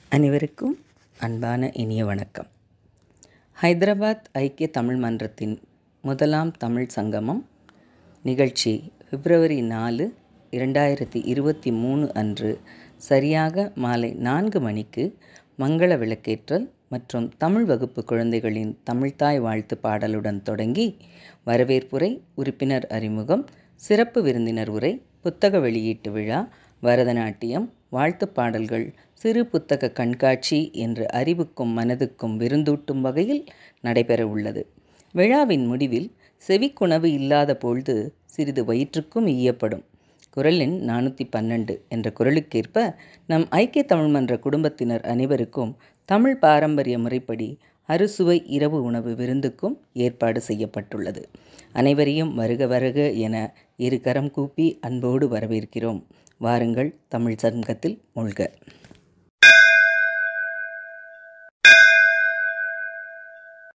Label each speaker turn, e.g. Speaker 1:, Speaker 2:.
Speaker 1: அனைவருக்கும் அன்பான இனிய வணக்கம் ஹைதராபாத் ஐக்கிய தமிழ் மன்றத்தின் முதலாம் தமிழ் சங்கமம் நிகழ்ச்சி பிப்ரவரி நாலு இரண்டாயிரத்தி இருபத்தி மூணு அன்று சரியாக மாலை நான்கு மணிக்கு மங்கள விளக்கேற்றல் மற்றும் தமிழ் வகுப்பு குழந்தைகளின் தமிழ்த்தாய் வாழ்த்து பாடலுடன் தொடங்கி வரவேற்புரை உறுப்பினர் அறிமுகம் சிறப்பு விருந்தினர் உரை புத்தக வெளியீட்டு விழா பரதநாட்டியம் வாழ்த்துப் பாடல்கள் சிறு புத்தக கண்காட்சி என்று அறிவுக்கும் மனதுக்கும் விருந்தூட்டும் வகையில் நடைபெற உள்ளது விழாவின் முடிவில் செவிக்குணவு இல்லாத பொழுது சிறிது வயிற்றுக்கும் ஈயப்படும் குரல் எண் நானூற்றி பன்னெண்டு என்ற குரலுக்கேற்ப நம் ஐக்கிய தமிழ் மன்ற குடும்பத்தினர் அனைவருக்கும் தமிழ் பாரம்பரிய முறைப்படி அறுசுவை இரவு உணவு விருந்துக்கும் ஏற்பாடு செய்யப்பட்டுள்ளது அனைவரையும் வருக வருக என இரு கரம் கூப்பி அன்போடு வரவேற்கிறோம் வாருங்கள் தமிழ் சங்கத்தில் மூழ்க